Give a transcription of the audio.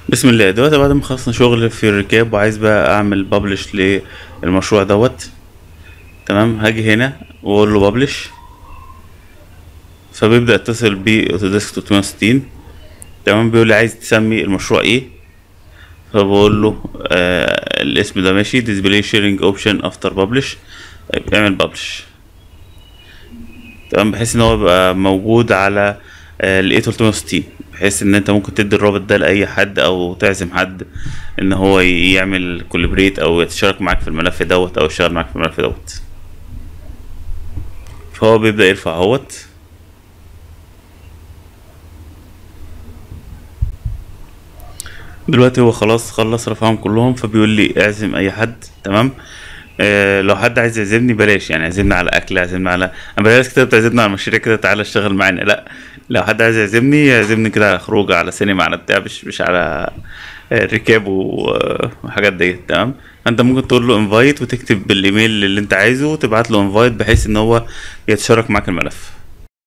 بسم الله دلوقتي بعد ما خلصنا شغل في الركاب وعايز بقى اعمل ببلش للمشروع دوت تمام هاجي هنا واقول له ببلش فبيبدأ يتصل باوتوديسك 360 تمام بيقول لي عايز تسمي المشروع ايه فبقول له آه الاسم ده ماشي display sharing option after publish طيب اعمل publish تمام بحيث ان هو يبقى موجود على ال A360 بحيث ان انت ممكن تدي الرابط ده لاي حد او تعزم حد ان هو يعمل كولابريت او يتشارك معاك في الملف دوت او يشتغل معاك في الملف دوت فهو بيبدأ يرفع اهوت دلوقتي هو خلاص خلص رفعهم كلهم فبيقول لي اعزم اي حد تمام آه لو حد عايز يعزمني بلاش يعني عزمنا على اكل عزمنا على انا بلاش كده بتعزمنا على مشاريع كده تعالى اشتغل معانا لا لو حد عايز يعزمني يعزمني كده على خروجه على سينما على بتاع مش مش على آه، ركاب و- وحاجات ديت تمام فانت ممكن تقول له انفايت وتكتب بالايميل اللي انت عايزه وتبعت له انفايت بحيث ان هو يتشارك معاك الملف